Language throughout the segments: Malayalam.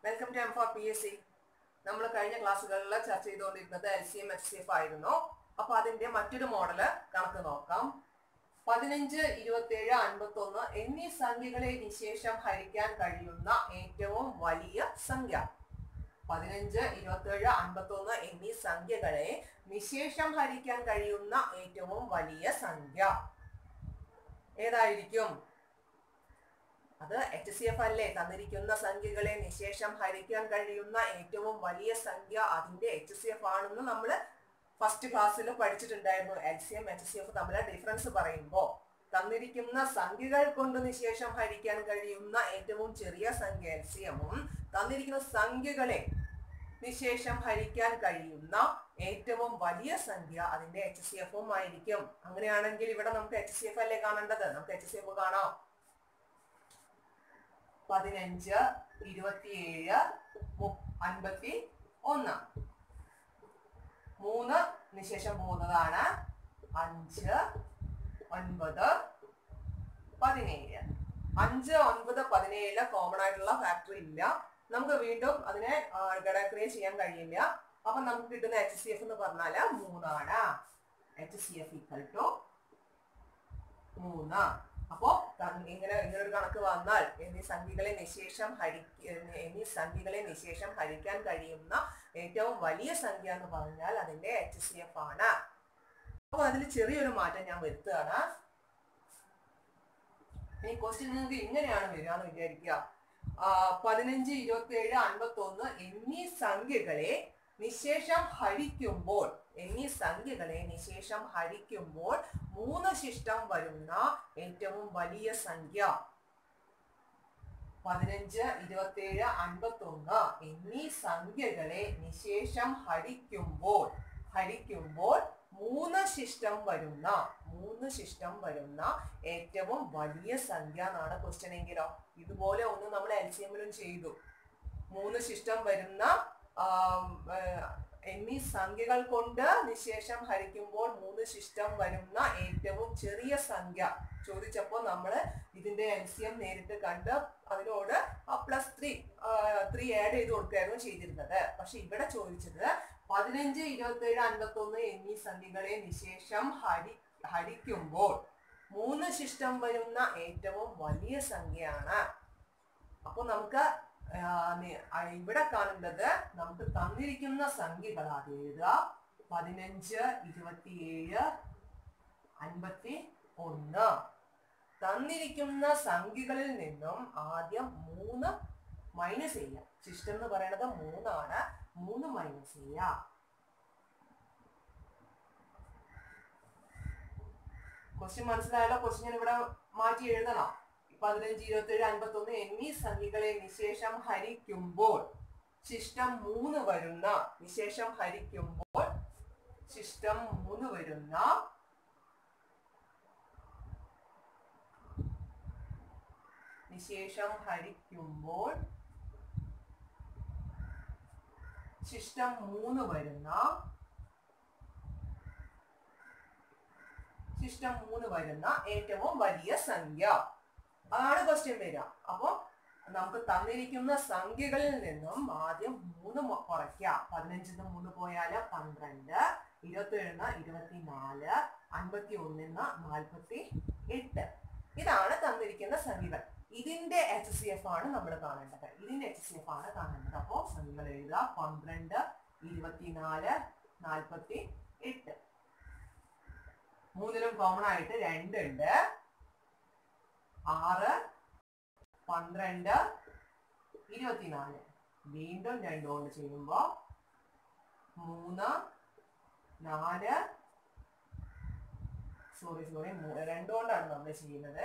welcome to M four P S C നമ്മൾ കഴിഞ്ഞ ക്ലാസ്സുകളിൽ ചർച്ച ചെയ്തുകൊണ്ടിരുന്നത് L C M H C F ആയിരുന്നു അപ്പൊ അതിന്റെ മറ്റൊരു മോഡല് കണക്ക് നോക്കാം പതിനഞ്ച് ഇരുപത്തിയേഴ് അൻപത്തൊന്ന് എന്നീ സംഖ്യകളെ നിശേഷം ഹരിക്കാൻ കഴിയുന്ന ഏറ്റവും വലിയ സംഖ്യ പതിനഞ്ച് ഇരുപത്തിയേഴ് അൻപത്തൊന്ന് എന്നീ സംഖ്യകളെ നിശേഷം ഹരിക്കാൻ കഴിയുന്ന ഏറ്റവും വലിയ സംഖ്യ ഏതായിരിക്കും അത് എച്ച് സി എഫ് അല്ലേ തന്നിരിക്കുന്ന സംഖ്യകളെ നിശേഷം ഹരിക്കാൻ കഴിയുന്ന ഏറ്റവും വലിയ സംഖ്യ അതിന്റെ എച്ച് സി എഫ് ആണെന്ന് നമ്മൾ ഫസ്റ്റ് ക്ലാസ്സിൽ പഠിച്ചിട്ടുണ്ടായിരുന്നു L C M H C F തമ്മിലെ ഡിഫറൻസ് പറയുമ്പോൾ തന്നിരിക്കുന്ന സംഖ്യകൾ കൊണ്ട് നിശേഷം ഹരിക്കാൻ കഴിയുന്ന ഏറ്റവും ചെറിയ സംഖ്യ എൽ സി എമ്മും തന്നിരിക്കുന്ന സംഖ്യകളെ നിശേഷം ഹരിക്കാൻ കഴിയുന്ന ഏറ്റവും വലിയ സംഖ്യ അതിന്റെ എച്ച് സി എഫും ആയിരിക്കും അങ്ങനെയാണെങ്കിൽ ഇവിടെ നമുക്ക് എച്ച് സി എഫ് അല്ലേ കാണേണ്ടത് നമുക്ക് എച്ച് സി എഫ് കാണാം പതിനഞ്ച് ഇരുപത്തിയേഴ് അൻപത്തി ഒന്ന് മൂന്ന് നിശേഷം പോകുന്നതാണ് അഞ്ച് ഒൻപത് പതിനേഴ് അഞ്ച് ഒൻപത് പതിനേഴില് കോമൺ ആയിട്ടുള്ള ഫാക്ടറി ഇല്ല നമുക്ക് വീണ്ടും അതിനെ ഘടക്രിയ ചെയ്യാൻ കഴിയില്ല അപ്പൊ നമുക്ക് കിട്ടുന്ന എച്ച് സി എഫ് എന്ന് പറഞ്ഞാല് മൂന്നാണ് H C F equal to മൂന്ന് അപ്പോ ഇങ്ങനെ ഇങ്ങനെ ഒരു കണക്ക് വന്നാൽ എന്നീ സംഖ്യകളെ നിശേഷം ഹരി എന്നീ സംഖ്യകളെ നിശേഷം ഹരിക്കാൻ കഴിയുന്ന ഏറ്റവും വലിയ സംഖ്യ എന്ന് പറഞ്ഞാൽ അതിന്റെ എച്ച് സി എഫ് ആണ് അപ്പൊ അതിൽ ചെറിയൊരു മാറ്റം ഞാൻ വരുത്തുകയാണ് ഇനി ക്വസ്റ്റ്യൻ നിങ്ങൾക്ക് ഇങ്ങനെയാണ് വരിക എന്ന് വിചാരിക്കുക പതിനഞ്ച് ഇരുപത്തി ഏഴ് അൻപത്തി ഒന്ന് എന്നീ സംഖ്യകളെ നിശേഷം ഹരിക്കുമ്പോൾ എന്നീ സംഖ്യകളെ നിശേഷം ഹരിക്കുമ്പോൾ മൂന്ന് ശിഷ്ടം വരുന്ന ഏറ്റവും വലിയ സംഖ്യ പതിനഞ്ച് ഇരുപത്തിയേഴ് അൻപത്തി ഒന്ന് എന്നീ സംഖ്യകളെ നിശേഷം ഹരിക്കുമ്പോൾ ഹരിക്കുമ്പോൾ മൂന്ന് ശിഷ്ടം വരുന്ന മൂന്ന് ശിഷ്ടം വരുന്ന ഏറ്റവും വലിയ സംഖ്യ എന്നാണ് ക്വസ്റ്റ്യൻ എങ്കിലോ ഇതുപോലെ ഒന്ന് നമ്മൾ എൽ സി എമ്മിലും ചെയ്തു മൂന്ന് ശിഷ്ടം വരുന്ന എന്നീ സംഖ്യകൾ കൊണ്ട് നിശേഷം ഹരിക്കുമ്പോൾ മൂന്ന് ശിഷ്ടം വരുന്ന ഏറ്റവും ചെറിയ സംഖ്യ ചോദിച്ചപ്പോൾ നമ്മൾ ഇതിന്റെ എൽ സി എം നേരിട്ട് കണ്ട് അതിനോട് പ്ലസ് ത്രീ ത്രീ ആഡ് ചെയ്ത് കൊടുക്കുകയായിരുന്നു ചെയ്തിരുന്നത് പക്ഷെ ഇവിടെ ചോദിച്ചത് പതിനഞ്ച് ഇരുപത്തി ഏഴ് അൻപത്തി ഒന്ന് എന്നീ സംഖ്യകളെ നിശേഷം ഹരി ഹരിക്കുമ്പോൾ മൂന്ന് ശിഷ്ടം വരുന്ന ഏറ്റവും വലിയ സംഖ്യയാണ് അപ്പൊ നമുക്ക് ഇവിടെ കാണേണ്ടത് നമുക്ക് തന്നിരിക്കുന്ന സംഖ്യകൾ ആദ്യം എഴുതുക പതിനഞ്ച് ഇരുപത്തിയേഴ് അൻപത്തി ഒന്ന് തന്നിരിക്കുന്ന സംഖ്യകളിൽ നിന്നും ആദ്യം മൂന്ന് മൈനസ് ചെയ്യാം ശിഷ്ടം എന്ന് പറയുന്നത് മൂന്നാണ് മൂന്ന് മൈനസ് ചെയ്യാം ക്വസ്റ്റ്യൻ മനസ്സിലായല്ലോ ക്വസ്റ്റ്യൻ ഞാൻ ഇവിടെ മാറ്റി എഴുതണം പതിനഞ്ച് ഇരുപത്തേഴ് അൻപത്തി ഒന്ന് എന്നീ സംഖ്യകളെ നിശേഷം ഹരിക്കുമ്പോൾ ശിഷ്ടം മൂന്ന് വരുന്ന നിശേഷം ഹരിക്കുമ്പോൾ ശിഷ്ടം മൂന്ന് വരുന്ന നിശേഷം ഹരിക്കുമ്പോൾ ശിഷ്ടം മൂന്ന് വരുന്ന ശിഷ്ടം മൂന്ന് വരുന്ന ഏറ്റവും വലിയ സംഖ്യ അതാണ് ക്വസ്റ്റ്യൻ വരിക അപ്പൊ നമുക്ക് തന്നിരിക്കുന്ന സംഖ്യകളിൽ നിന്നും ആദ്യം മൂന്ന് കുറയ്ക്കാം പതിനഞ്ചിന്ന് മൂന്ന് പോയാല് പന്ത്രണ്ട് ഇരുപത്തി ഏഴിന് ഇരുപത്തിനാല് അൻപത്തി ഒന്നിന്ന് നാൽപ്പത്തി എട്ട് ഇതാണ് തന്നിരിക്കുന്ന സംഖ്യകൾ ഇതിന്റെ എച്ച് സി എഫ് ആണ് നമ്മൾ കാണേണ്ടത് ഇതിന്റെ എച്ച് സി എഫ് ആണ് കാണേണ്ടത് അപ്പോൾ സംഖ്യകൾ എഴുതുക പന്ത്രണ്ട് ഇരുപത്തിനാല് നാൽപ്പത്തി എട്ട് മൂന്നിലും കോമൺ ആയിട്ട് രണ്ട് ഉണ്ട് ആറ് പന്ത്രണ്ട് ഇരുപത്തിനാല് വീണ്ടും രണ്ട് കൊണ്ട് ചെയ്യുമ്പോൾ മൂന്ന് നാല് സോറി സോറി രണ്ട് കൊണ്ടാണ് നമ്മൾ ചെയ്യുന്നത്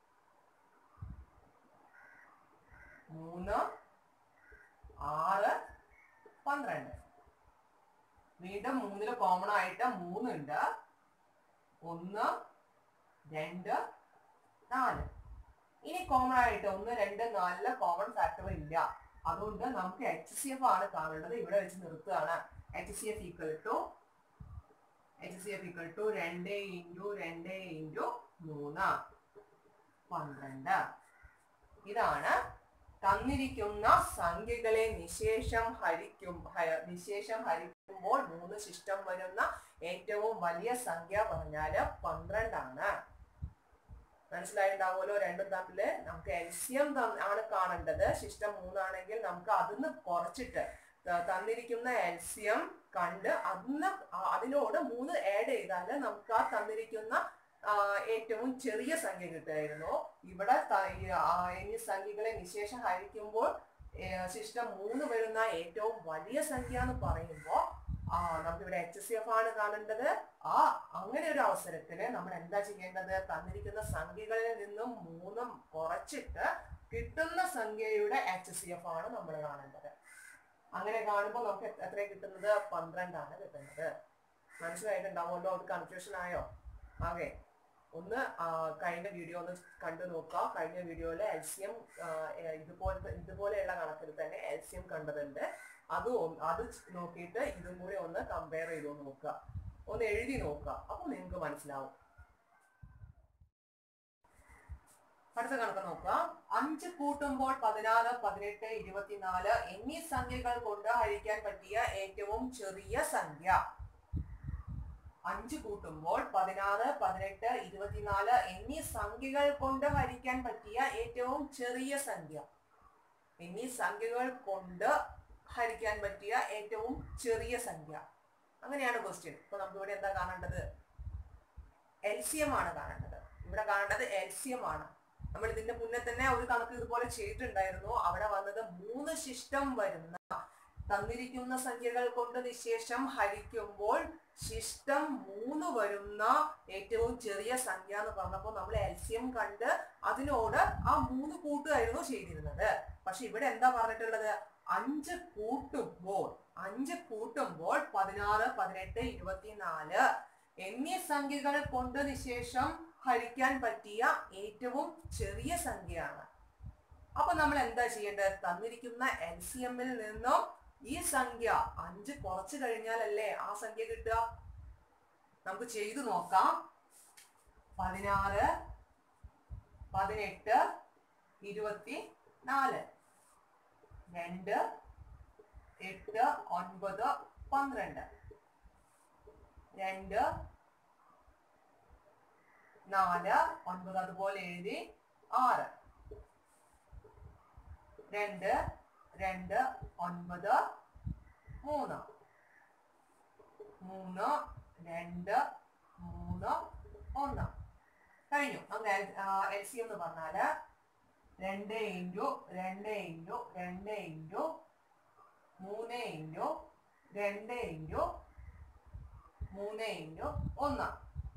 മൂന്ന് ആറ് പന്ത്രണ്ട് വീണ്ടും മൂന്നില് കോമൺ ആയിട്ട് മൂന്നുണ്ട് ഒന്ന് രണ്ട് നാല് ഇനി കോമൺ ആയിട്ട് ഒന്ന് രണ്ട് നാലില് കോമൺ ഫാക്ടർ ഇല്ല അതുകൊണ്ട് നമുക്ക് എച്ച് സി എഫ് ആണ് കാണേണ്ടത് ഇവിടെ വെച്ച് നിർത്തുകയാണ് H C F equal to H C F equal to രണ്ട് ഇൻറ്റു രണ്ട് ഇൻറ്റു മൂന്ന് പന്ത്രണ്ട് ഇതാണ് തന്നിരിക്കുന്ന സംഖ്യകളെ നിശേഷം ഹരിക്കും ഹ- നിശേഷം ഹരിക്കുമ്പോൾ മൂന്ന് ശിഷ്ടം വരുന്ന ഏറ്റവും വലിയ സംഖ്യ പറഞ്ഞാല് പന്ത്രണ്ടാണ് മനസ്സിലായിട്ടുണ്ടാവുമല്ലോ രണ്ടും തമ്മില് നമുക്ക് എൽസിയം ആണ് കാണേണ്ടത് ശിഷ്ടം മൂന്നാണെങ്കിൽ നമുക്ക് അതിന്ന് കുറച്ചിട്ട് ത- തന്നിരിക്കുന്ന എൽസിയം കണ്ട് അതിന് ആ- അതിനോട് മൂന്ന് ആഡ് ചെയ്താൽ നമുക്ക് ആ തന്നിരിക്കുന്ന ആ, ഏറ്റവും ചെറിയ സംഖ്യ കിട്ടുമായിരുന്നു ഇവിടെ ത- ഈ, ആ, ഈ സംഖ്യകളെ നിശേഷം ഹരിക്കുമ്പോൾ ഏ, ശിഷ്ടം മൂന്ന് വരുന്ന ഏറ്റവും വലിയ സംഖ്യ എന്ന് പറയുമ്പോൾ ആ നമുക്കിവിടെ എച്ച് സി എഫ് ആണ് കാണേണ്ടത് ആ അങ്ങനെ ഒരു അവസരത്തിൽ നമ്മൾ എന്താ ചെയ്യേണ്ടത് തന്നിരിക്കുന്ന സംഖ്യകളിൽ നിന്നും മൂന്നും കുറച്ചിട്ട് കിട്ടുന്ന സംഖ്യയുടെ എച്ച് സി എഫ് ആണ് നമ്മൾ കാണേണ്ടത് അങ്ങനെ കാണുമ്പോൾ നമുക്ക് എത്ര- എത്രയാ കിട്ടുന്നത് പന്ത്രണ്ടാണ് കിട്ടുന്നത് മനസ്സിലായിട്ടുണ്ടാവുമല്ലോ ഒരു കൺഫ്യൂഷൻ ആയോ ആകെ ഒന്ന് ആ, കഴിഞ്ഞ വീഡിയോ ഒന്ന് കണ്ടു നോക്കുക കഴിഞ്ഞ വീഡിയോയിൽ എൽ സി എം ഇതുപോലത്തെ ഇതുപോലെയുള്ള കണക്കിൽ തന്നെ എൽ സി എം കണ്ടതുണ്ട് അത് ഒന്ന് അത് നോക്കിയിട്ട് ഇതും കൂടി ഒന്ന് കമ്പയർ ചെയ്ത് നോക്കുക ഒന്ന് എഴുതി നോക്കുക അപ്പൊ നിങ്ങൾക്ക് മനസ്സിലാവും അടുത്ത കണക്ക് നോക്കുക അഞ്ച് കൂട്ടുമ്പോൾ പതിനാറ് പതിനെട്ട് ഇരുപത്തിനാല് എന്നീ സംഖ്യകൾ കൊണ്ട് ഹരിക്കാൻ പറ്റിയ ഏറ്റവും ചെറിയ സംഖ്യ അഞ്ച് കൂട്ടുമ്പോൾ പതിനാറ് പതിനെട്ട് ഇരുപത്തിനാല് എന്നീ സംഖ്യകൾ കൊണ്ട് ഹരിക്കാൻ പറ്റിയ ഏറ്റവും ചെറിയ സംഖ്യ എന്നീ സംഖ്യകൾ കൊണ്ട് ഹരിക്കാൻ പറ്റിയ ഏറ്റവും ചെറിയ സംഖ്യ അങ്ങനെയാണ് ക്വസ്റ്റ്യൻ ഇപ്പൊ നമുക്ക് ഇവിടെ എന്താ കാണേണ്ടത് എൽ സി എം ആണ് കാണേണ്ടത് ഇവിടെ കാണേണ്ടത് എൽ സി എം ആണ് നമ്മൾ ഇതിന്റെ മുന്നേ തന്നെ ഒരു കണക്ക് ഇതുപോലെ ചെയ്തിട്ടുണ്ടായിരുന്നു അവിടെ വന്നത് മൂന്ന് ശിഷ്ടം വരുന്ന തന്നിരിക്കുന്ന സംഖ്യകൾ കൊണ്ട് നിശേഷം ഹരിക്കുമ്പോൾ ശിഷ്ടം മൂന്ന് വരുന്ന ഏറ്റവും ചെറിയ സംഖ്യ എന്ന് പറഞ്ഞപ്പോൾ നമ്മൾ എൽ സി എം കണ്ട് അതിനോട് ആ മൂന്ന് കൂട്ടുമായിരുന്നു ചെയ്തിരുന്നത് പക്ഷെ ഇവിടെ എന്താ പറഞ്ഞിട്ടുള്ളത് അഞ്ച് കൂട്ടുമ്പോൾ അഞ്ച് കൂട്ടുമ്പോൾ പതിനാറ് പതിനെട്ട് ഇരുപത്തിനാല് എന്നീ സംഖ്യകൾ കൊണ്ട് നിശേഷം ഹരിക്കാൻ പറ്റിയ ഏറ്റവും ചെറിയ സംഖ്യയാണ് അപ്പൊ നമ്മൾ എന്താ ചെയ്യേണ്ടത് തന്നിരിക്കുന്ന എൽ സി എമ്മിൽ നിന്നും ഈ സംഖ്യ അഞ്ച് കുറച്ച് കഴിഞ്ഞാലല്ലേ ആ സംഖ്യ കിട്ടുക നമുക്ക് ചെയ്തു നോക്കാം പതിനാറ് പതിനെട്ട് ഇരുപത്തി നാല് രണ്ട് എട്ട് ഒൻപത് പന്ത്രണ്ട് രണ്ട് നാല് ഒൻപത് അതുപോലെ എഴുതി ആറ് രണ്ട് രണ്ട് ഒൻപത് മൂന്ന് മൂന്ന് രണ്ട് മൂന്ന് ഒന്ന് കഴിഞ്ഞു അങ്ങനെ എൽ സി എന്ന് പറഞ്ഞാല് രണ്ട് ഇൻറ്റു രണ്ട് ഇൻറ്റു രണ്ട് ഇൻറ്റു മൂന്ന് ഇൻറ്റു രണ്ട് ഇൻറ്റു മൂന്ന് ഇൻറ്റു ഒന്ന്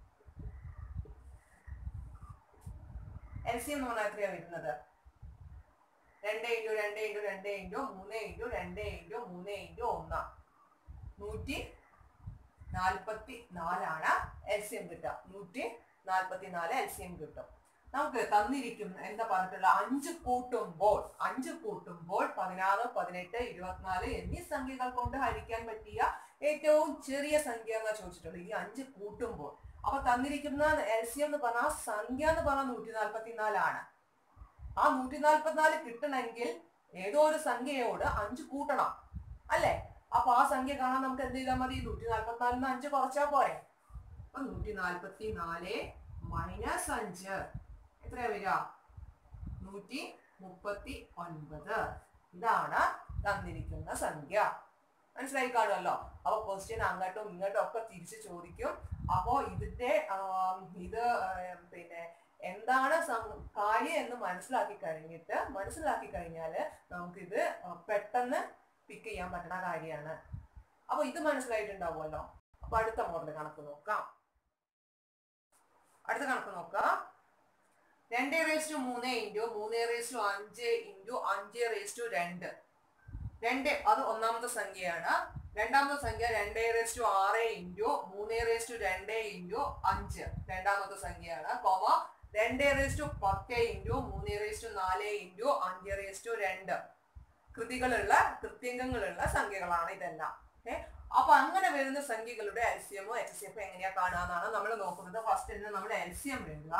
എൽ സി എന്ന് പറഞ്ഞാൽ എത്രയാണ് വരുന്നത് രണ്ട് ഇൻറ്റു രണ്ട് ഇൻറ്റു രണ്ട് ഇൻറ്റു മൂന്ന് ഇൻറ്റു രണ്ട് ഇൻറ്റു മൂന്ന് ഇൻറ്റു ഒന്ന് നൂറ്റി നാൽപ്പത്തി നാലാണ് എൽ സി എം കിട്ടുക നൂറ്റി നാൽപ്പത്തി നാല് എൽ സി എം കിട്ടും നമുക്ക് തന്നിരിക്കുന്ന എന്താ പറഞ്ഞിട്ടുള്ള അഞ്ച് കൂട്ടുമ്പോൾ അഞ്ച് കൂട്ടുമ്പോൾ പതിനാറ് പതിനെട്ട് ഇരുപത്തിനാല് എന്നീ സംഖ്യകൾ കൊണ്ട് ഹരിക്കാൻ പറ്റിയ ഏറ്റവും ചെറിയ സംഖ്യ എന്നാ ചോദിച്ചിട്ടുള്ളത് ഈ അഞ്ച് കൂട്ടുമ്പോൾ അപ്പൊ തന്നിരിക്കുന്ന എൽ സി എം എന്ന് പറഞ്ഞാൽ സംഖ്യ എന്ന് പറഞ്ഞാൽ നൂറ്റി നാൽപ്പത്തി നാലാണ് ആ നൂറ്റി നാൽപ്പത്തിനാല് കിട്ടണമെങ്കിൽ ഏതോ ഒരു സംഖ്യയോട് അഞ്ച് കൂട്ടണം അല്ലേ അപ്പൊ ആ സംഖ്യ കാണാൻ നമുക്ക് എന്ത് ചെയ്താൽ മതി നൂറ്റി നാൽപ്പത്തിനാലിന് അഞ്ച് കുറച്ചാൽ പോരെ അപ്പൊ നൂറ്റി നാൽപ്പത്തി നാല് മൈനസ് അഞ്ച് എത്രയാ വരിക നൂറ്റി മുപ്പത്തി ഒൻപത് ഇതാണ് തന്നിരിക്കുന്ന സംഖ്യ മനസ്സിലായി കാണുമല്ലോ അപ്പൊ ക്വസ്റ്റ്യൻ അങ്ങോട്ടും ഇങ്ങോട്ടും ഒക്കെ തിരിച്ച് ചോദിക്കും അപ്പോ ഇതിന്റെ ആം, ഇത് ആ, പിന്നെ എന്താണ് സം- കാര്യം എന്ന് മനസ്സിലാക്കി കഴിഞ്ഞിട്ട് മനസ്സിലാക്കി കഴിഞ്ഞാൽ നമുക്കിത് ആ, പെട്ടെന്ന് പിക്ക് ചെയ്യാൻ പറ്റുന്ന കാര്യമാണ് അപ്പൊ ഇത് മനസ്സിലായിട്ടുണ്ടാവുമല്ലോ അപ്പൊ അടുത്ത മോഡൽ കണക്ക് നോക്കാം അടുത്ത കണക്ക് നോക്കാം രണ്ട് റേസ് ടു മൂന്ന് ഇൻറ്റു മൂന്ന് റേസ് ടു അഞ്ച് ഇൻറ്റു അഞ്ച് റേസ് ടു രണ്ട് രണ്ട് അത് ഒന്നാമത്തെ സംഖ്യയാണ് രണ്ടാമത്തെ സംഖ്യ രണ്ട് റേസ് ടു ആറ് ഇൻറ്റു മൂന്ന് റേസ് ടു രണ്ട് ഇൻറ്റു അഞ്ച് രണ്ടാമത്തെ സംഖ്യയാണ് കോമ രണ്ട് റേസ് ടു പത്ത് ഇൻറ്റു മൂന്ന് റേസ് ടു നാല് ഇൻറ്റു അഞ്ച് റേസ് ടു രണ്ട് കൃതികളുള്ള കൃത്യംഗങ്ങളുള്ള സംഖ്യകളാണ് ഇതെല്ലാം ഏ അപ്പൊ അങ്ങനെ വരുന്ന സംഖ്യകളുടെ എൽ സി എമ്മോ എച്ച് സി എഫോ എങ്ങനെയാ കാണുക എന്നാണ് നമ്മൾ നോക്കുന്നത് ഫസ്റ്റ് തന്നെ നമ്മൾ എൽ സി എം എഴുതുക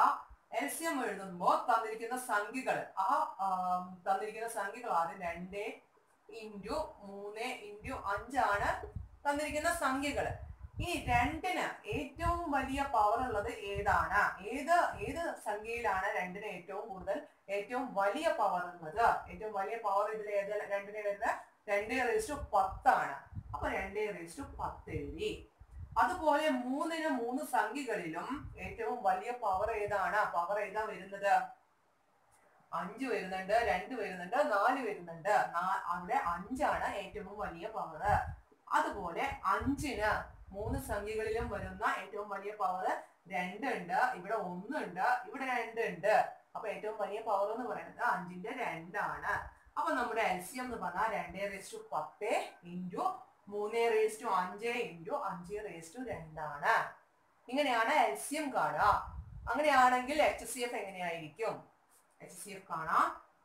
എൽ സി എം എഴുതുമ്പോൾ തന്നിരിക്കുന്ന സംഖ്യകൾ ആ ആം, തന്നിരിക്കുന്ന സംഖ്യകൾ ആദ്യം രണ്ട് ഇൻറ്റു മൂന്ന് ഇൻറ്റു അഞ്ചാണ് തന്നിരിക്കുന്ന സംഖ്യകൾ ഈ രണ്ടിന് ഏറ്റവും വലിയ പവർ ഉള്ളത് ഏതാണ് ഏത് ഏത് സംഖ്യയിലാണ് രണ്ടിന് ഏറ്റവും കൂടുതൽ ഏറ്റവും വലിയ പവർ ഉള്ളത് ഏറ്റവും വലിയ പവർ ഇതിൽ ഏത് രണ്ടിന് വരുന്നത് രണ്ട് റേസ്റ്റു പത്താണ് അപ്പൊ രണ്ട് റേസ്റ്റു പത്ത് എഴുതി അതുപോലെ മൂന്നിന് മൂന്ന് സംഖ്യകളിലും ഏറ്റവും വലിയ പവർ ഏതാണ് പവർ ഏതാ വരുന്നത് അഞ്ച് വരുന്നുണ്ട് രണ്ട് വരുന്നുണ്ട് നാല് വരുന്നുണ്ട് നാ- അവിടെ അഞ്ചാണ് ഏറ്റവും വലിയ പവർ അതുപോലെ അഞ്ചിന് മൂന്ന് സംഖ്യകളിലും വരുന്ന ഏറ്റവും വലിയ പവർ രണ്ടുണ്ട് ഇവിടെ ഒന്നുണ്ട് ഇവിടെ രണ്ടുണ്ട് അപ്പൊ ഏറ്റവും വലിയ പവർ എന്ന് പറയുന്നത് അഞ്ചിന്റെ രണ്ടാണ് അപ്പൊ നമ്മുടെ എൽ സി എം എന്ന് പറഞ്ഞാൽ രണ്ടേ റേസ് ടു പത്ത് ഇൻറ്റു മൂന്ന് റേസ് ടു അഞ്ച് ഇൻറ്റു അഞ്ച് റേസ് ടു രണ്ടാണ് ഇങ്ങനെയാണ് എൽ സി എം കാണുക അങ്ങനെയാണെങ്കിൽ എച്ച് സി എഫ് എങ്ങനെയായിരിക്കും എച്ച് സി എഫ് കാണാം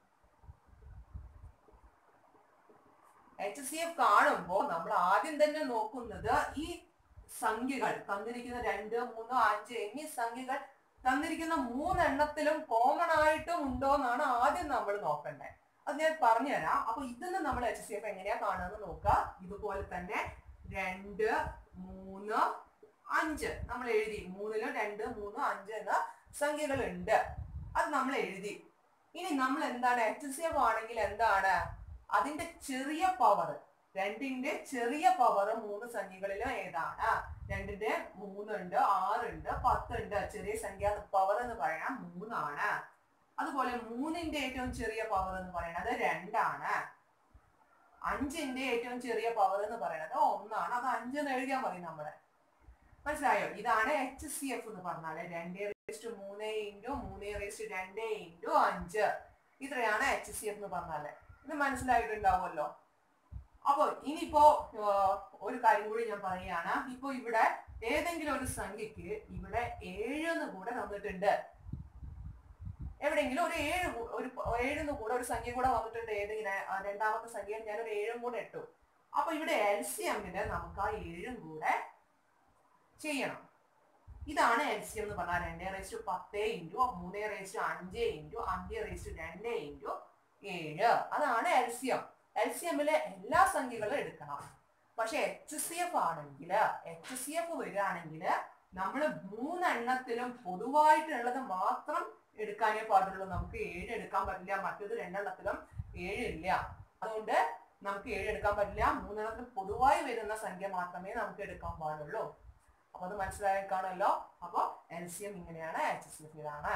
എച്ച് സി എഫ് കാണുമ്പോൾ നമ്മൾ ആദ്യം തന്നെ നോക്കുന്നത് ഈ സംഖ്യകൾ തന്നിരിക്കുന്ന രണ്ട് മൂന്ന് അഞ്ച് എന്നീ സംഖ്യകൾ തന്നിരിക്കുന്ന മൂന്നെണ്ണത്തിലും കോമൺ ആയിട്ടും ഉണ്ടോ എന്നാണ് ആദ്യം നമ്മൾ നോക്കേണ്ടത് അത് ഞാൻ പറഞ്ഞുതരാം അപ്പൊ ഇതിന്ന് നമ്മൾ എച്ച് സി എഫ് എങ്ങനെയാ കാണുന്നത് നോക്കുക ഇതുപോലെ തന്നെ രണ്ട് മൂന്ന് അഞ്ച് നമ്മൾ എഴുതി മൂന്നിലും രണ്ട് മൂന്ന് അഞ്ച് എന്ന സംഖ്യകൾ ഉണ്ട് അത് നമ്മൾ എഴുതി ഇനി നമ്മൾ എന്താണ് എച്ച് സി എഫ് ആണെങ്കിൽ എന്താണ് അതിന്റെ ചെറിയ പവർ രണ്ടിന്റെ ചെറിയ പവർ മൂന്ന് സംഖ്യകളിലും ഏതാണ് രണ്ടിന്റെ മൂന്നുണ്ട് ആറുണ്ട് പത്തുണ്ട് ചെറിയ സംഖ്യ പവർ എന്ന് പറയാൻ മൂന്നാണ് അതുപോലെ മൂന്നിന്റെ ഏറ്റവും ചെറിയ പവർ എന്ന് പറയുന്നത് രണ്ടാണ് അഞ്ചിന്റെ ഏറ്റവും ചെറിയ പവർ എന്ന് പറയുന്നത് ഒന്നാണ് അത് അഞ്ചെന്ന് എഴുതിയാൽ മതി നമ്മള് മനസ്സിലായോ ഇതാണ് എച്ച് സി എഫ് എന്ന് പറഞ്ഞാല് രണ്ട് റേസ്റ്റ് മൂന്ന് ഇൻറ്റു മൂന്ന് റേസ്റ്റ് രണ്ട് ഇൻറ്റു അഞ്ച് ഇത്രയാണ് എച്ച് സി എഫ് എന്ന് പറഞ്ഞാല് ഇത് മനസ്സിലായിട്ടുണ്ടാവുമല്ലോ അപ്പൊ ഇനിയിപ്പോ ആ, ഒരു കാര്യം കൂടി ഞാൻ പറയുകയാണ് ഇപ്പൊ ഇവിടെ ഏതെങ്കിലും ഒരു സംഖ്യക്ക് ഇവിടെ ഏഴ് എന്ന് കൂടെ തന്നിട്ടുണ്ട് എവിടെയെങ്കിലും ഒരു ഏഴ് കൂ- ഒരു പ- ഏഴെന്ന് കൂടെ ഒരു സംഖ്യ കൂടെ വന്നിട്ടുണ്ട് ഏതെങ്കിലും ആ, രണ്ടാമത്തെ സംഖ്യ ഞാൻ ഒരു ഏഴും കൂടെ ഇട്ടു അപ്പൊ ഇവിടെ എൽ സി എമ്മിന് നമുക്ക് ആ ഏഴും കൂടെ ചെയ്യണം ഇതാണ് എൽ സി എം എന്ന് പറഞ്ഞാൽ രണ്ടേ റേസ്റ്റ് പത്ത് ഇൻറ്റു മൂന്നേ റേസ്റ്റ് അഞ്ച് ഇൻറ്റു അഞ്ച് റേസ്റ്റ് രണ്ട് ഇൻറ്റു ഏഴ് അതാണ് L C M L C എമ്മിലെ എല്ലാ സംഖ്യകളും എടുക്കണം പക്ഷെ എച്ച് സി എഫ് ആണെങ്കിൽ എച്ച് സി എഫ് വരികയാണെങ്കിൽ നമ്മൾ മൂന്നെണ്ണത്തിലും പൊതുവായിട്ടുള്ളത് മാത്രം എടുക്കാനേ പാടുള്ളൂ നമുക്ക് ഏഴ് എടുക്കാൻ പറ്റില്ല മറ്റേത് രണ്ടെണ്ണത്തിലും ഏഴില്ല അതുകൊണ്ട് നമുക്ക് ഏഴ് എടുക്കാൻ പറ്റില്ല മൂന്നെണ്ണത്തിൽ പൊതുവായി വരുന്ന സംഖ്യ മാത്രമേ നമുക്ക് എടുക്കാൻ പാടുള്ളൂ അപ്പൊ അത് മനസ്സിലായി കാണുമല്ലോ അപ്പൊ എൽ സി എം ഇങ്ങനെയാണ് എച്ച് സി എഫ് ഇതാണ്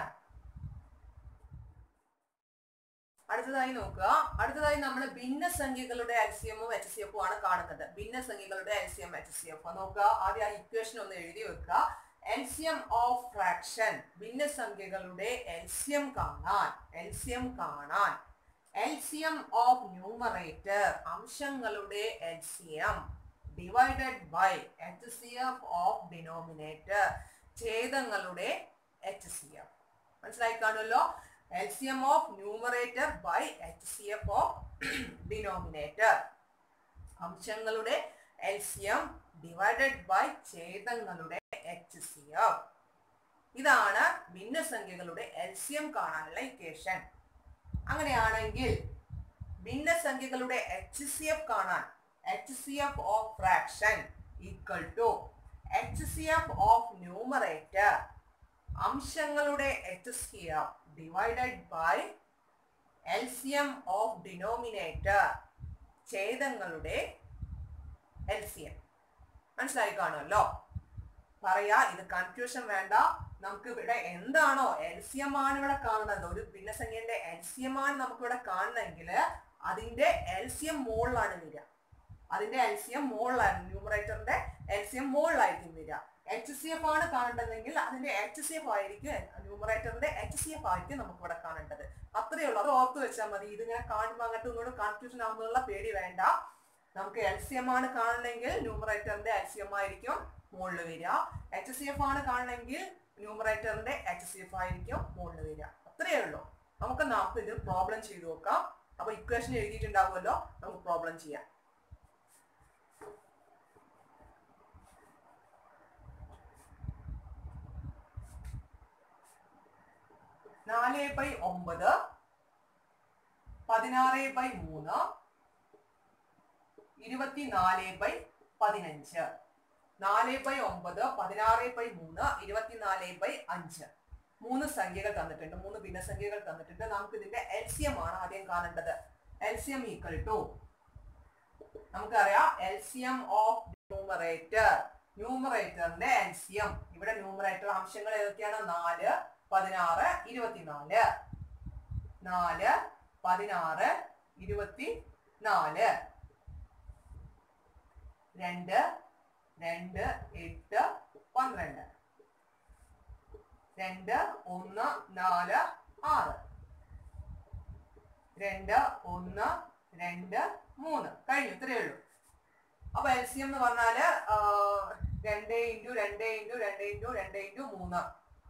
അടുത്തതായി നോക്കുക അടുത്തതായി നമ്മൾ ഭിന്നസംഖ്യകളുടെ എൽ സി എമ്മും എച്ച് സി എഫും ആണ് കാണുന്നത് ഭിന്നസംഖ്യകളുടെ L C M H C F നോക്കുക ആദ്യം ആ ഇക്വേഷൻ ഒന്ന് എഴുതി വെക്കുക L C M of fraction ഭിന്നസംഖ്യകളുടെ എൽ സി എം കാണാൻ എൽ സി എം കാണാൻ L C M of numerator അംശങ്ങളുടെ L C M divided by H C F of denominator ഛേദങ്ങളുടെ H C F മനസ്സിലായി കാണുമല്ലോ L C M of numerator by H C F of denominator അംശങ്ങളുടെ L C M divided by ഛേദങ്ങളുടെ എച്ച് സി എഫ് ഇതാണ് ഭിന്നസംഖ്യകളുടെ എൽ സി എം കാണാനുള്ള ഇക്വേഷൻ അങ്ങനെയാണെങ്കിൽ ഭിന്നസംഖ്യകളുടെ എച്ച് സി എഫ് കാണാൻ H C F of fraction equal to H C F of numerator അംശങ്ങളുടെ H C F divided by L C M of denominator ഛേദങ്ങളുടെ എൽ സി എം മനസ്സിലായി കാണുമല്ലോ പറയാ ഇത് കൺഫ്യൂഷൻ വേണ്ട നമുക്ക് ഇവിടെ എന്താണോ എൽ സി എം ആണ് ഇവിടെ കാണുന്നത് ഒരു ഭിന്നസംഖ്യന്റെ എൽ സി എം ആണ് നമുക്ക് ഇവിടെ കാണണമെങ്കിൽ അതിന്റെ എൽ സി എം മുകളിലാണ് വരിക അതിന്റെ എൽ സി എം മുകളിലാണ് ന്യൂമറേറ്ററിന്റെ എൽ സി എം മുകളിലായിരിക്കും വരിക എച്ച് സി എഫ് ആണ് കാണേണ്ടതെങ്കിൽ അതിന്റെ എച്ച് സി എഫ് ആയിരിക്കും ന്യൂമറേറ്ററിന്റെ എച്ച് സി എഫ് ആയിരിക്കും നമുക്ക് ഇവിടെ കാണേണ്ടത് അത്രയേ ഉള്ളൂ അത് ഓർത്ത് വെച്ചാൽ മതി ഇതിങ്ങനെ കാണുമ്പോൾ അങ്ങോട്ടും ഇങ്ങോട്ടും കൺഫ്യൂഷൻ ആകുന്നുള്ള പേടി വേണ്ട നമുക്ക് എൽ സി എം ആണ് കാണണമെങ്കിൽ ന്യൂമറേറ്ററിന്റെ എൽ സി എം ആയിരിക്കും മുകളിൽ വരിക എച്ച് സി എഫ് ആണ് കാണണമെങ്കിൽ ന്യൂമറേറ്ററിന്റെ എച്ച് സി എഫ് ആയിരിക്കും മുകളിൽ വരിക അത്രയേ ഉള്ളൂ നമുക്ക് നമുക്ക് ഇത് പ്രോബ്ലം ചെയ്തു നോക്കാം അപ്പൊ ഇക്വേഷൻ എഴുതിയിട്ടുണ്ടാവുമല്ലോ നമുക്ക് പ്രോബ്ലം ചെയ്യാം നാല് ബൈ ഒമ്പത് പതിനാറ് ബൈ മൂന്ന് ഇരുപത്തിനാല് ബൈ പതിനഞ്ച് നാല് ബൈ ഒമ്പത് പതിനാറ് ബൈ മൂന്ന് ഇരുപത്തിനാല് ബൈ അഞ്ച് മൂന്ന് സംഖ്യകൾ തന്നിട്ടുണ്ട് മൂന്ന് ഭിന്നസംഖ്യകൾ തന്നിട്ടുണ്ട് നമുക്ക് ഇതിന്റെ എൽ സി എം ആണ് ആദ്യം കാണേണ്ടത് L C M equal to നമുക്കറിയാം L C M of numerator ന്യൂമറേറ്ററിന്റെ എൽ സി എം ഇവിടെ ന്യൂമറേറ്റർ അംശങ്ങൾ ഏതൊക്കെയാണ് നാല് പതിനാറ് ഇരുപത്തിനാല് നാല് പതിനാറ് ഇരുപത്തി നാല് രണ്ട് രണ്ട് എട്ട് പന്ത്രണ്ട് രണ്ട് ഒന്ന് നാല് ആറ് രണ്ട് ഒന്ന് രണ്ട് മൂന്ന് കഴിഞ്ഞു ഇത്രയേ ഉള്ളൂ അപ്പൊ എൽ സി എം എന്ന് പറഞ്ഞാല് ആ, രണ്ട് ഇൻറ്റു രണ്ട് ഇൻറ്റു രണ്ട് ഇൻറ്റു രണ്ട് ഇൻറ്റു മൂന്ന്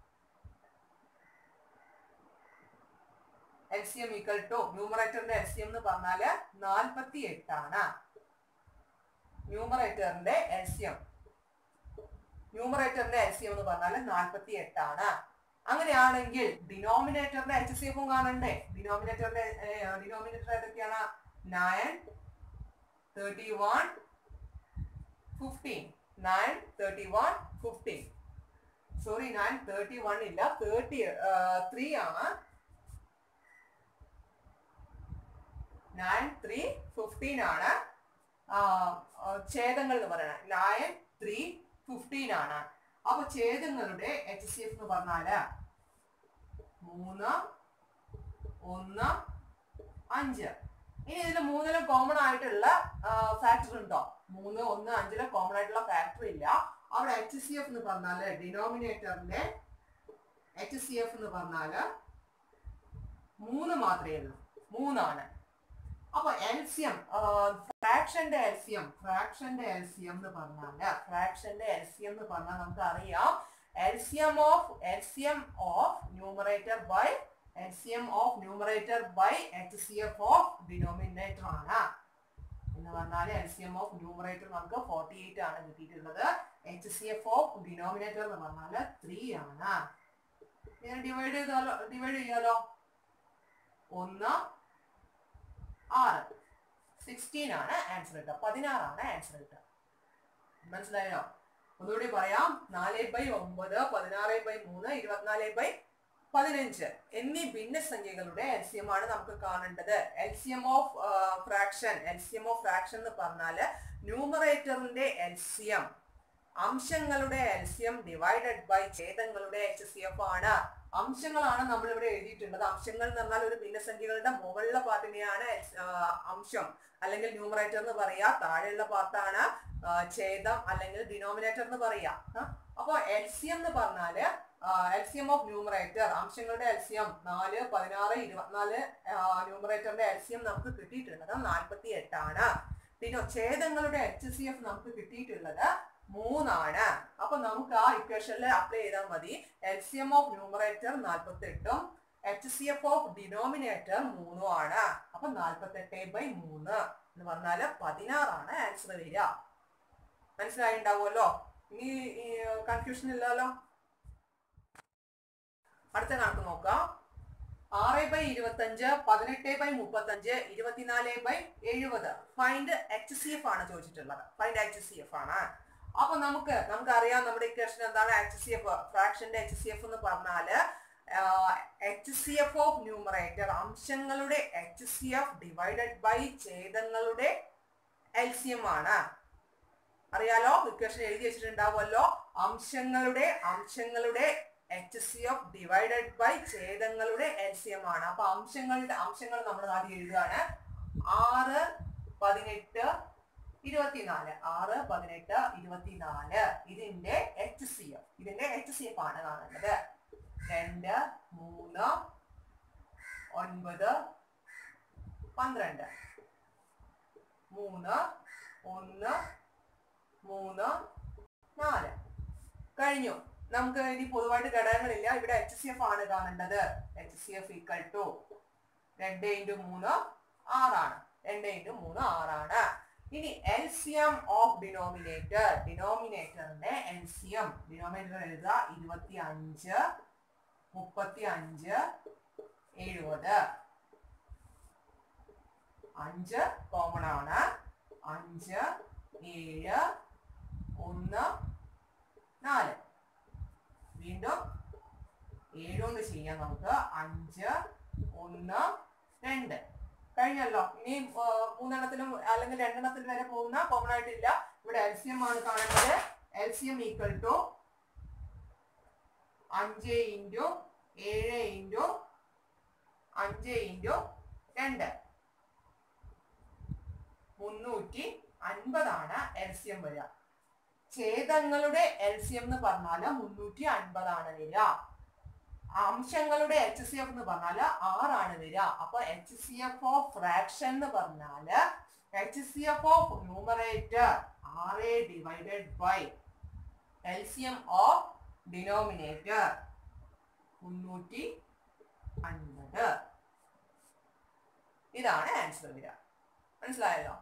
L C M equal to ന്യൂമറേറ്ററിന്റെ എൽ സി എം എന്ന് പറഞ്ഞാല് നാൽപ്പത്തി എട്ടാണ് ന്യൂമറേറ്ററിന്റെ എൽ സി എം ന്യൂമറേറ്ററിന്റെ എൽ സി എം എന്ന് പറഞ്ഞാൽ നാൽപ്പത്തി എട്ടാണ് അങ്ങനെയാണെങ്കിൽ ഡിനോമിനേറ്ററിന്റെ എച്ച് സി എഫും കാണണ്ടേ ഡിനോമിനേറ്ററിന്റെ ഡിനോമിനേറ്റർ ഏതൊക്കെയാണ് nine thirty one fifteen nine thirty one fifteen sorry nine thirty one ഇല്ല തേർട്ടി ത്രീ ആണ് നയൻ ത്രീ ഫിഫ്റ്റീൻ ആണ് ആ, ആ, ഛേദങ്ങൾ എന്ന് പറയുന്നത് നയൻ ത്രീ ഫിഫ്റ്റീൻ ആണ് അപ്പൊ ഛേദങ്ങളുടെ എച്ച് സി എഫ് എന്ന് പറഞ്ഞാല് മൂന്ന് ഒന്ന് അഞ്ച് ഇനി ഇതിൽ മൂന്നിലും കോമൺ ആയിട്ടുള്ള ഫാക്ടർ ഉണ്ടോ മൂന്ന് ഒന്ന് അഞ്ചിലും കോമൺ ആയിട്ടുള്ള ഫാക്ടർ ഇല്ല അവിടെ എച്ച് സി എഫ് എന്ന് പറഞ്ഞാല് ഡിനോമിനേറ്ററിന്റെ എച്ച് സി എഫ് എന്ന് പറഞ്ഞാല് മൂന്ന് മാത്രമേ ഉള്ളൂ മൂന്നാണ് അപ്പൊ എൽസിയം ഫ്രാക്ഷന്റെ എൽസിയം ഫ്രാക്ഷന്റെ എൽസിയം എന്ന് പറഞ്ഞാല് ഫ്രാക്ഷന്റെ എൽസിയം എന്ന് പറഞ്ഞാൽ നമുക്ക് അറിയാം L C M of L C M of numerator by L C M of numerator by H C F of denominator ആണ് എന്ന് പറഞ്ഞാൽ എൽസിയം ഓഫ് ന്യൂമറേറ്റർ നമുക്ക് ഫോർട്ടി എയ്റ്റ് ആണ് കിട്ടിയിട്ടുള്ളത് H C F of denominator എന്ന് പറഞ്ഞാൽ ത്രീ ആണ് ഡിവൈഡ് ചെയ്താലോ ഡിവൈഡ് ചെയ്യാലോ ഒന്ന് ആറ് സിക്സ്റ്റീൻ ആണ് ആൻസർ കിട്ടുക പതിനാറാണ് ആൻസർ കിട്ടുക മനസ്സിലായോ ഒന്നുകൂടി പറയാം നാല് ബൈ ഒമ്പത് പതിനാറ് ബൈ മൂന്ന് ഇരുപത്തിനാല് ബൈ പതിനഞ്ച് എന്നീ ഭിന്നസംഖ്യകളുടെ എൽ സി എം ആണ് നമുക്ക് കാണേണ്ടത് L C M of fraction L C M of fraction എന്ന് പറഞ്ഞാല് ന്യൂമറേറ്ററിന്റെ എൽ സി എം അംശങ്ങളുടെ L C M divided by ഛേദങ്ങളുടെ എച്ച് സി എഫ് ആണ് അംശങ്ങളാണ് നമ്മൾ ഇവിടെ എഴുതിയിട്ടുള്ളത് അംശങ്ങൾ എന്ന് പറഞ്ഞാൽ ഒരു ഭിന്നസംഖ്യകളുടെ മുകളിലെ പാർട്ടിനെയാണ് ആ, അംശം അല്ലെങ്കിൽ ന്യൂമറേറ്റർ എന്ന് പറയാ താഴെയുള്ള പാർട്ടാണ് ഛേദം അല്ലെങ്കിൽ ഡിനോമിനേറ്റർ എന്ന് പറയാ ആ, അപ്പൊ എൽ സി എം എന്ന് പറഞ്ഞാല് L C M of numerator അംശങ്ങളുടെ എൽ സി എം നാല് പതിനാറ് ഇരുപത്തിനാല് ന്യൂമറേറ്ററിന്റെ എൽ സി എം നമുക്ക് കിട്ടിയിട്ടുള്ളത് നാൽപ്പത്തി എട്ടാണ് പിന്നെ ഛേദങ്ങളുടെ എച്ച് സി എഫ് നമുക്ക് കിട്ടിയിട്ടുള്ളത് മൂന്നാണ് അപ്പൊ നമുക്ക് ആ ഇക്വേഷനിൽ അപ്ലൈ ചെയ്താൽ മതി L C M of numerator നാൽപ്പത്തി എട്ടും H C F of denominator മൂന്നും ആണ് അപ്പൊ നാൽപ്പത്തി എട്ട് ബൈ മൂന്ന് എന്ന് പറഞ്ഞാല് പതിനാറാണ് ആൻസർ വരിക മനസ്സിലായിണ്ടാവുമല്ലോ ഇനി കൺഫ്യൂഷൻ ഇല്ലല്ലോ അടുത്ത കണക്ക് നോക്കാം ആറ് ബൈ ഇരുപത്തഞ്ച് പതിനെട്ട് ബൈ മുപ്പത്തഞ്ച് ഇരുപത്തിനാല് ബൈ എഴുപത് ഫൈൻഡ് എച്ച് സി എഫ് ആണ് ചോദിച്ചിട്ടുള്ളത് ഫൈൻഡ് എച്ച് സി എഫ് ആണ് അപ്പൊ നമുക്ക് നമുക്ക് അറിയാം നമ്മുടെ ഇക്വേഷൻ എന്താണ് എച്ച് സി എഫ് ഫ്രാക്ഷന്റെ എച്ച് സി എഫ് എന്ന് പറഞ്ഞാല് H C F of numerator അംശങ്ങളുടെ H C F divided by ഛേദങ്ങളുടെ എൽ സി എം ആണ് അറിയാലോ ഇക്വേഷൻ എഴുതി വെച്ചിട്ടുണ്ടാവുമല്ലോ അംശങ്ങളുടെ അംശങ്ങളുടെ H C F divided by ഛേദങ്ങളുടെ എൽ സി എം ആണ് അപ്പൊ അംശങ്ങളുടെ അംശങ്ങൾ നമ്മൾ ആദ്യം എഴുതുകയാണ് ആറ് പതിനെട്ട് ഇരുപത്തിനാല് ആറ് പതിനെട്ട് ഇരുപത്തിനാല് ഇതിന്റെ എച്ച് സി എഫ് ഇതിന്റെ എച്ച് സി എഫ് ആണ് കാണേണ്ടത് രണ്ട് മൂന്ന് ഒൻപത് പന്ത്രണ്ട് മൂന്ന് ഒന്ന് മൂന്ന് നാല് കഴിഞ്ഞു നമുക്ക് ഇനി പൊതുവായിട്ട് ഘടകങ്ങളില്ല ഇവിടെ എച്ച് സി എഫ് ആണ് കാണേണ്ടത് H C F equal to രണ്ട് ഇൻറ്റു മൂന്ന് ആറാണ് രണ്ട് ഇൻറ്റു മൂന്ന് ആറാണ് ഇനി L C M of denominator ഡിനോമിനേറ്ററിന്റെ എൽ സി എം ഡിനോമിനേറ്റർ എഴുതുക ഇരുപത്തി അഞ്ച് മുപ്പത്തി അഞ്ച് എഴുപത് അഞ്ച് കോമൺ ആണ് അഞ്ച് ഏഴ് ഒന്ന് നാല് വീണ്ടും ഏഴ് കൊണ്ട് ചെയ്യാം നമുക്ക് അഞ്ച് ഒന്ന് രണ്ട് കഴിഞ്ഞല്ലോ ഇനി ആ, മൂന്നെണ്ണത്തിലും അല്ലെങ്കിൽ രണ്ടെണ്ണത്തിൽ വരെ പോകുന്ന കോമൺ ആയിട്ടില്ല ഇവിടെ എൽ സി എം ആണ് കാണേണ്ടത് L C M equal to അഞ്ച് ഇൻറ്റു ഏഴ് ഇൻറ്റു അഞ്ച് ഇൻറ്റു രണ്ട് മുന്നൂറ്റി അൻപതാണ് എൽ സി എം വരിക ഛേദങ്ങളുടെ എൽ സി എം എന്ന് പറഞ്ഞാല് മുന്നൂറ്റി അൻപതാണ് വരിക അംശങ്ങളുടെ എച്ച് സി എഫ് എന്ന് പറഞ്ഞാല് ആറാണ് വരിക അപ്പൊ H C F of fraction എന്ന് പറഞ്ഞാല് H C F of numerator ആറ് divided by L C M of denominator മുന്നൂറ്റി അൻപത് ഇതാണ് ആൻസർ വരിക മനസ്സിലായല്ലോ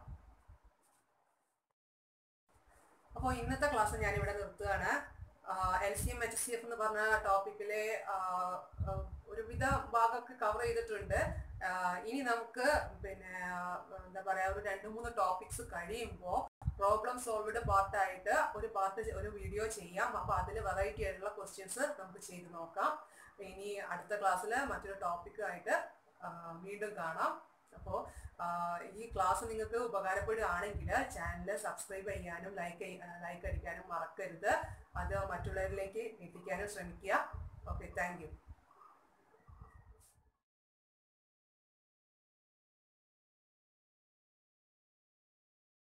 അപ്പോൾ ഇന്നത്തെ ക്ലാസ് ഞാൻ ഇവിടെ നിർത്തുകയാണ് L C M H C F എന്ന് പറഞ്ഞ ടോപ്പിക്കിലെ ഒരുവിധ ഭാഗമൊക്കെ കവർ ചെയ്തിട്ടുണ്ട് ആ, ഇനി നമുക്ക് പിന്നെ ആ, എന്താ പറയാ ഒരു രണ്ട് മൂന്ന് ടോപ്പിക്സ് കഴിയുമ്പോൾ പ്രോബ്ലം സോൾവ്ഡ് പാർട്ടായിട്ട് ഒരു പാർട്ട് ഒരു വീഡിയോ ചെയ്യാം അപ്പോൾ അതിൽ വെറൈറ്റി ആയിട്ടുള്ള ക്വസ്റ്റ്യൻസ് നമുക്ക് ചെയ്ത് നോക്കാം ഇനി അടുത്ത ക്ലാസ്സിൽ മറ്റൊരു ടോപ്പിക്കായിട്ട് വീണ്ടും കാണാം അപ്പോൾ ഈ ക്ലാസ് നിങ്ങൾക്ക് ഉപകാരപ്പെടുകയാണെങ്കിൽ ചാനൽ സബ്സ്ക്രൈബ് ചെയ്യാനും ലൈക്ക് ലൈക്ക് അടിക്കാനും മറക്കരുത് അത് മറ്റുള്ളവരിലേക്ക് എത്തിക്കാനും ശ്രമിക്കുക ഓക്കെ താങ്ക് യു